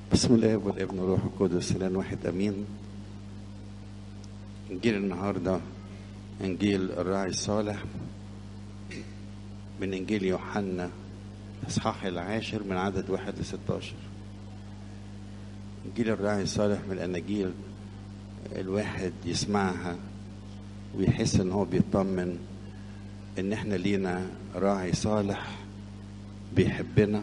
بسم الله والابن والروح القدس الان واحد امين انجيل النهارده انجيل الراعي الصالح من انجيل يوحنا اصحاح العاشر من عدد واحد لستاشر انجيل الراعي الصالح من الاناجيل الواحد يسمعها ويحس ان هو بيطمن ان احنا لينا راعي صالح بيحبنا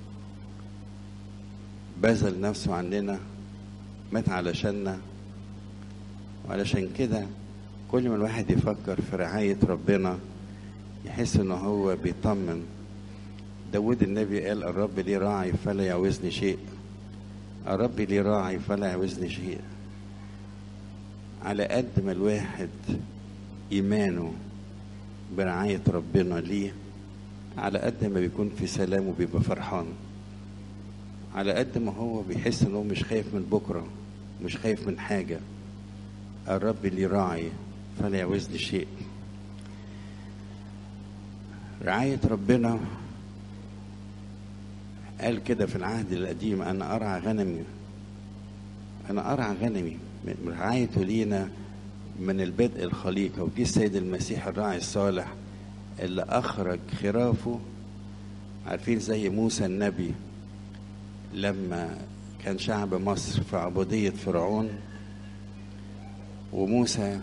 بذل نفسه عننا مات علشاننا وعلشان كده كل ما الواحد يفكر في رعاية ربنا يحس ان هو بيطمن داود النبي قال الرب لي راعي فلا يعوزني شيء الرب لي راعي فلا يعوزني شيء على قد ما الواحد إيمانه برعاية ربنا ليه على قد ما بيكون في سلام وبيبقى فرحان على قد ما هو بيحس انه مش خايف من بكرة مش خايف من حاجة الرب لي راعي فلا يعوزني شيء رعاية ربنا قال كده في العهد القديم أنا أرعى غنمي أنا أرعى غنمي من رعايته لينا من البدء الخليقة وجي السيد المسيح الراعي الصالح اللي أخرج خرافه عارفين زي موسى النبي لما كان شعب مصر في عبودية فرعون وموسى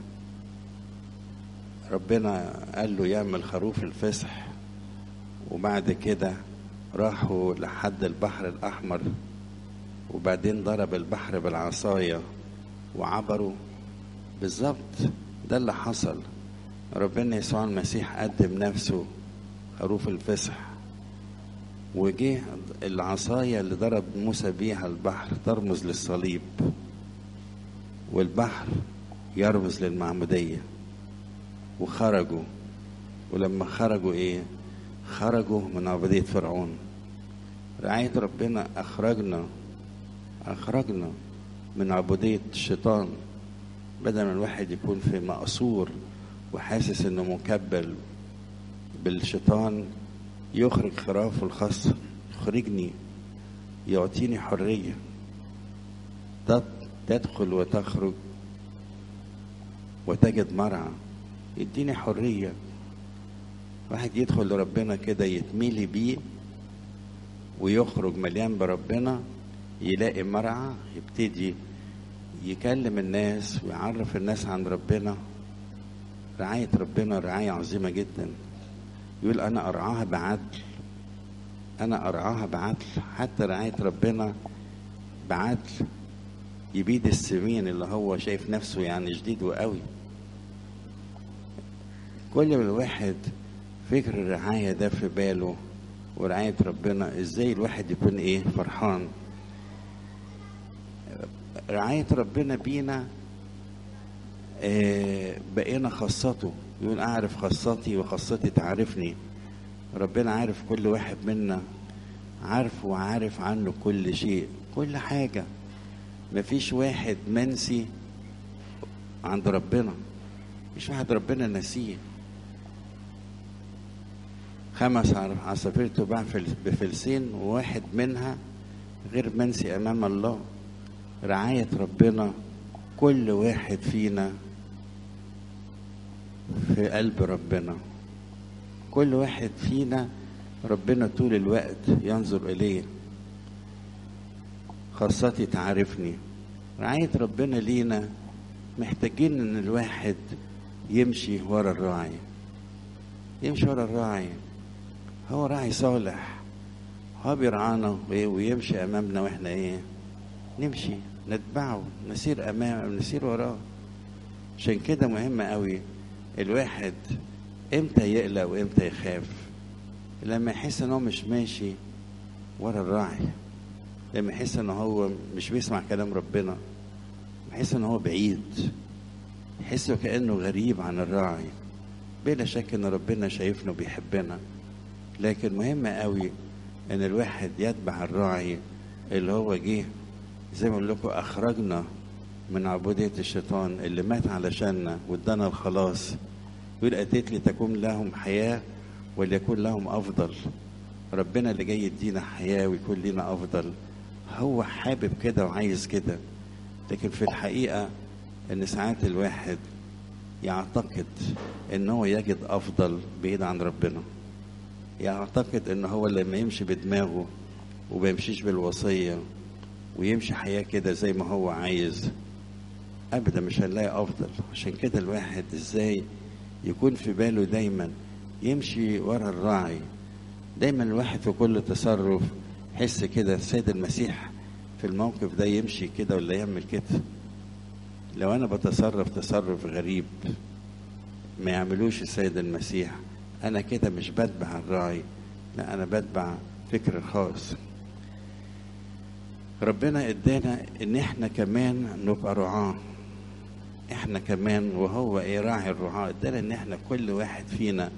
ربنا قال له يعمل خروف الفصح وبعد كده راحوا لحد البحر الأحمر وبعدين ضرب البحر بالعصاية وعبروا بالظبط ده اللي حصل ربنا يسوع المسيح قدم نفسه خروف الفصح وجه العصاية اللي ضرب موسى بيها البحر ترمز للصليب والبحر يرمز للمعمودية وخرجوا ولما خرجوا ايه خرجوا من عبودية فرعون رعاية ربنا أخرجنا أخرجنا من عبودية الشيطان بدل ما الواحد يكون في مقصور وحاسس انه مكبل بالشيطان يخرج خرافه الخاصة يخرجني يعطيني حرية تدخل وتخرج وتجد مرعى يديني حرية واحد يدخل لربنا كده يتميلي بيه ويخرج مليان بربنا يلاقي مرعى يبتدي يكلم الناس ويعرف الناس عن ربنا رعاية ربنا رعاية عظيمة جدا يقول أنا أرعاها بعدل أنا أرعاها بعدل حتى رعاية ربنا بعدل يبيد السمين اللي هو شايف نفسه يعني جديد وقوي كل ما الواحد فكر الرعاية ده في باله ورعاية ربنا ازاي الواحد يكون ايه فرحان رعاية ربنا بينا آه بقينا خاصته يقول أعرف خاصتي وخاصتي تعرفني ربنا عارف كل واحد منا عارف وعارف عنه كل شيء كل حاجة مفيش واحد منسي عند ربنا مفيش واحد ربنا نسيه خمس عصافير تباع بفلسين وواحد منها غير منسي أمام الله رعاية ربنا كل واحد فينا في قلب ربنا كل واحد فينا ربنا طول الوقت ينظر إليه خاصتي تعرفني رعاية ربنا لينا محتاجين ان الواحد يمشي ورا الراعي يمشي ورا الراعي هو راعي صالح هو بيرعانا ويمشي امامنا واحنا ايه نمشي نتبعه نسير امام نسير وراه عشان كده مهم قوي الواحد امتى يقلق وامتى يخاف لما يحس ان هو مش ماشي ورا الراعي لما يحس ان هو مش بيسمع كلام ربنا يحس ان هو بعيد يحس كانه غريب عن الراعي بلا شك ان ربنا شايفنا وبيحبنا لكن مهم قوي ان الواحد يتبع الراعي اللي هو جه زي ما اقول لكم اخرجنا من عبودية الشيطان اللي مات علشاننا وادانا الخلاص يقول اتيت لتكون لهم حياة وليكون لهم افضل ربنا اللي جاي يدينا حياة ويكون لنا افضل هو حابب كده وعايز كده لكن في الحقيقة ان ساعات الواحد يعتقد ان هو يجد افضل بعيد عن ربنا يعتقد ان هو لما يمشي بدماغه وما يمشيش بالوصية ويمشي حياة كده زي ما هو عايز ابدا مش هنلاقي افضل عشان كده الواحد ازاي يكون في باله دايما يمشي ورا الراعي دايما الواحد في كل تصرف يحس كده السيد المسيح في الموقف ده يمشي كده ولا يعمل كده لو انا بتصرف تصرف غريب ما يعملوش السيد المسيح انا كده مش بتبع الراعي لا انا بتبع فكر خاص ربنا ادانا ان احنا كمان نبقى رعاه احنا كمان وهو ايه راعي الرعاة ادانا ان احنا كل واحد فينا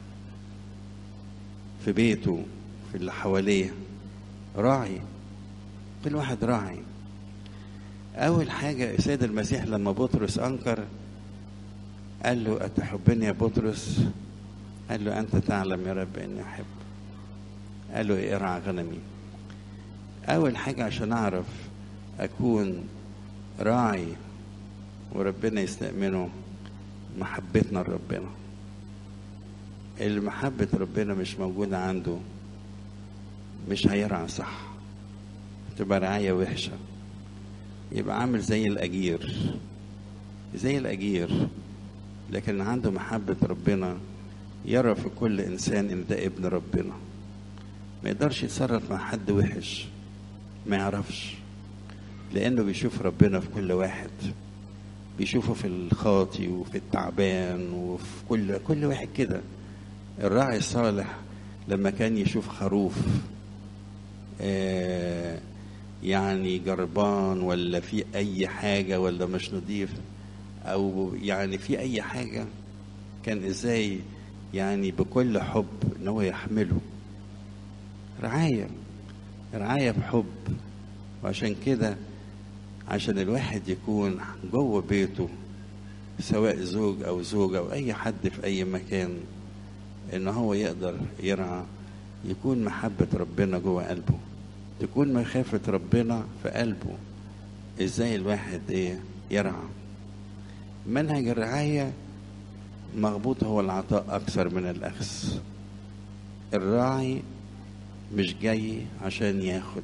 في بيته في اللي حواليه راعي كل واحد راعي اول حاجة السيد المسيح لما بطرس انكر قال له اتحبني يا بطرس قال له انت تعلم يا رب اني احب قال له ارعى غنمي اول حاجة عشان اعرف اكون راعي وربنا يستأمنه محبتنا لربنا اللي محبة ربنا مش موجودة عنده مش هيرعى صح تبقى رعاية وحشة يبقى عامل زي الأجير زي الأجير لكن عنده محبة ربنا يرى في كل إنسان إن ده ابن ربنا ما يقدرش يتصرف مع حد وحش ما يعرفش لأنه بيشوف ربنا في كل واحد بيشوفه في الخاطي وفي التعبان وفي كل كل واحد كده الراعي الصالح لما كان يشوف خروف آه يعني جربان ولا في اي حاجه ولا مش نظيف او يعني في اي حاجه كان ازاي يعني بكل حب ان هو يحمله رعايه رعايه بحب وعشان كده عشان الواحد يكون جوه بيته سواء زوج او زوجة او اي حد في اي مكان ان هو يقدر يرعى يكون محبة ربنا جوه قلبه تكون مخافة ربنا في قلبه ازاي الواحد ايه يرعى منهج الرعاية مغبوط هو العطاء اكثر من الاخذ الراعي مش جاي عشان ياخد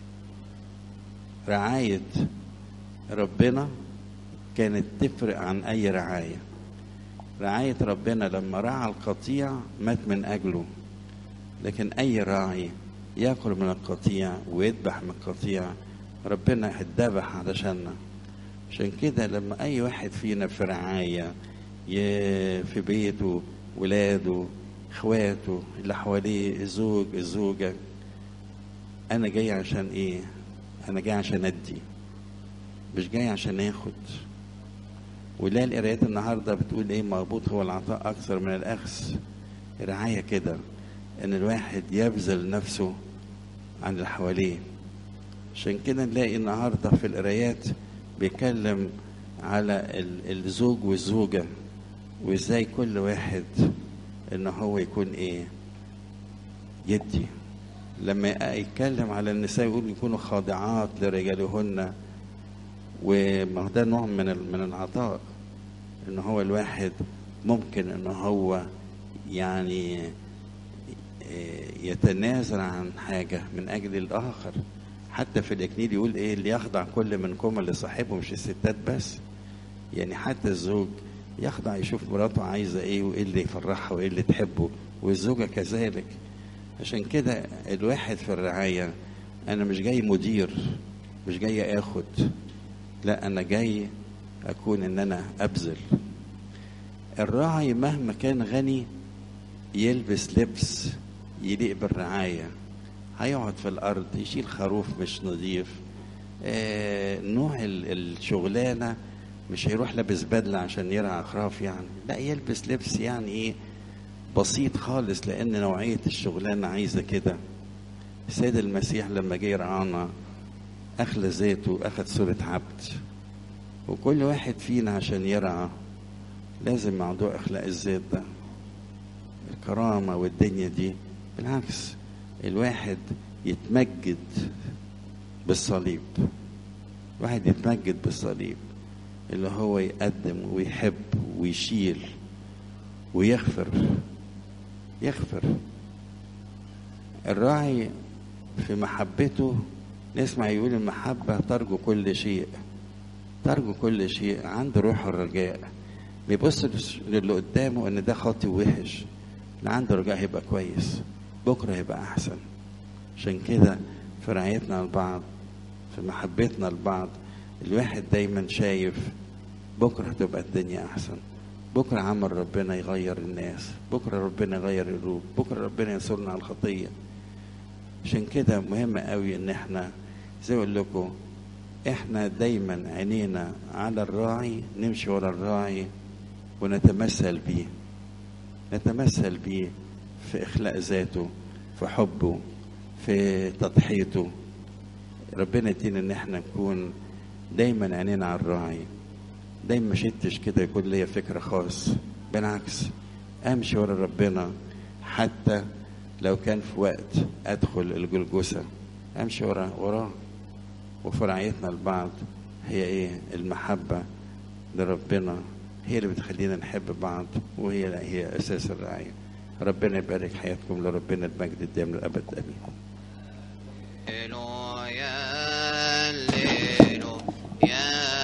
رعاية ربنا كانت تفرق عن أي رعاية رعاية ربنا لما رعى القطيع مات من أجله لكن أي راعي ياكل من القطيع ويذبح من القطيع ربنا هتذبح علشاننا عشان كده لما أي واحد فينا في رعاية في بيته ولاده اخواته اللي حواليه الزوج الزوجة أنا جاي عشان إيه؟ أنا جاي عشان أدي مش جاي عشان اخد ولا القرايات النهارده بتقول ايه مربوط هو العطاء اكثر من الاخذ رعايه كده ان الواحد يبذل نفسه عن اللي حواليه عشان كده نلاقي النهارده في القرايات بيتكلم على الزوج والزوجه وازاي كل واحد ان هو يكون ايه يدي لما يتكلم على النساء يقول يكونوا خاضعات لرجالهن وما ده نوع من من العطاء ان هو الواحد ممكن ان هو يعني يتنازل عن حاجة من أجل الآخر حتى في الإكليل يقول إيه اللي يخضع كل منكم لصاحبه مش الستات بس يعني حتى الزوج يخضع يشوف مراته عايزة إيه وإيه اللي يفرحها وإيه اللي تحبه والزوجة كذلك عشان كده الواحد في الرعاية أنا مش جاي مدير مش جاي آخد لا انا جاي اكون ان انا ابذل الراعي مهما كان غني يلبس لبس يليق بالرعاية هيقعد في الأرض يشيل خروف مش نظيف آه نوع الشغلانة مش هيروح لابس بدلة عشان يرعى خراف يعني لا يلبس لبس يعني ايه بسيط خالص لأن نوعية الشغلانة عايزة كده السيد المسيح لما جه يرعانا أخلى ذاته أخذ صورة عبد وكل واحد فينا عشان يرعى لازم موضوع إخلاء الذات ده الكرامة والدنيا دي بالعكس الواحد يتمجد بالصليب واحد يتمجد بالصليب اللي هو يقدم ويحب ويشيل ويغفر يغفر الراعي في محبته نسمع يقول المحبة ترجو كل شيء ترجو كل شيء عنده روح الرجاء بيبص للي قدامه ان ده خاطي وحش اللي عنده رجاء هيبقى كويس بكره هيبقى احسن عشان كده في رعايتنا لبعض في محبتنا لبعض الواحد دايما شايف بكره هتبقى الدنيا احسن بكره عمل ربنا يغير الناس بكره ربنا يغير القلوب بكره ربنا ينصرنا على الخطيه عشان كده مهم قوي ان احنا زي ما اقول لكم احنا دايما عينينا على الراعي نمشي ورا الراعي ونتمثل بيه نتمثل بيه في اخلاق ذاته في حبه في تضحيته ربنا يدينا ان احنا نكون دايما عينينا على الراعي دايما ما شتش كده يكون ليا فكر خاص بالعكس امشي ورا ربنا حتى لو كان في وقت ادخل الجلجسه امشي ورا وراه وفي رعايتنا لبعض هي ايه المحبه لربنا هي اللي بتخلينا نحب بعض وهي هي اساس الرعايه ربنا يبارك حياتكم لربنا المجد الدائم للابد امين